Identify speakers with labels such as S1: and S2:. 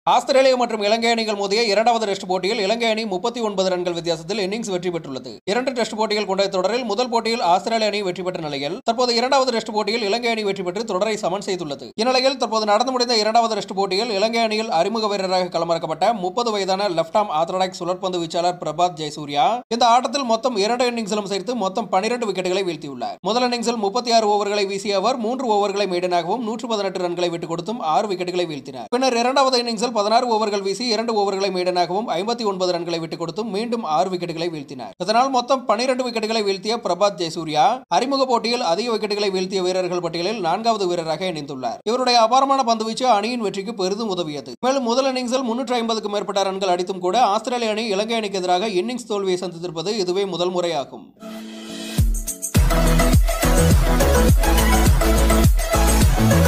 S1: Australia மற்றும் இலங்கை அணிகள் மோதிய இரண்டாவது டெஸ்ட் போட்டியில் இலங்கை அணி முப்பத்தி ஒன்பது ரன்கள் வித்தியாசத்தில் இன்னிங்ஸ் வெற்றி பெற்றுள்ளது இரண்டு டெஸ்ட் போட்டிகள் கொண்ட தொடரில் முதல் போட்டியில் ஆஸ்திரேலிய அணி வெற்றி பெற்ற நிலையில் தற்போது இரண்டாவது டெஸ்ட் போட்டியில் இலங்கை அணி வெற்றி பெற்று தொடரை சமன் செய்துள்ளது இந்நிலையில் தற்போது நடந்து முடிந்த இரண்டாவது டெஸ்ட் போட்டியில் இலங்கை அணியில் அறிமுக வீரராக களமிறக்கப்பட்ட முப்பது வயதான லெப்ட் ஆம் ஆர்த்தடாக்ஸ் சுழற்பந்து வீச்சாளர் பிரபாத் ஜெயசூர்யா இந்த ஆட்டத்தில் மொத்தம் இரண்டு இன்னிங்ஸிலும் சேர்த்து மொத்தம் பனிரெண்டு விக்கெட்டுகளை வீழ்த்தியுள்ளார் முதல் இன்னிங்ஸில் முப்பத்தி ஆறு ஓவர்களை வீசிய அவர் மூன்று ஓவர்களை மீடனாகவும் நூற்று பதினெட்டு ரன்களை விட்டுக் கொடுத்தும் ஆறு விக்கெட்டுகளை வீழ்த்தினார் பின்னர் இரண்டாவது இன்னிங்ஸில் பதினாறு ஓவர்கள் வீசி இரண்டு ஓவர்களை மீடனாகவும் ஐம்பத்தி ஒன்பது ரன்களை விட்டுக் கொடுத்தும் மீண்டும் ஆறு விக்கெட்டுகளை வீழ்த்தினார் இதனால் மொத்தம் பனிரெண்டு விக்கெட்டுகளை வீழ்த்திய பிரபாத் ஜெயசூர்யா அறிமுக போட்டியில் அதிக விக்கெட்டுகளை வீழ்த்திய வீரர்கள் பட்டியலில் நான்காவது வீரராக இணைந்துள்ளார் இவருடைய அபாரமான பந்துவீச்சு அணியின் வெற்றிக்கு பெரிதும் உதவியது மேலும் முதல் இன்னிங்ஸில் முன்னூற்றி ஐம்பதுக்கும் மேற்பட்ட ரன்கள் அடித்தும் கூட ஆஸ்திரேலிய அணி இலங்கை அணிக்கு எதிராக இன்னிங்ஸ் தோல்வியை சந்தித்திருப்பது இதுவே முதல் முறையாகும்
S2: Thank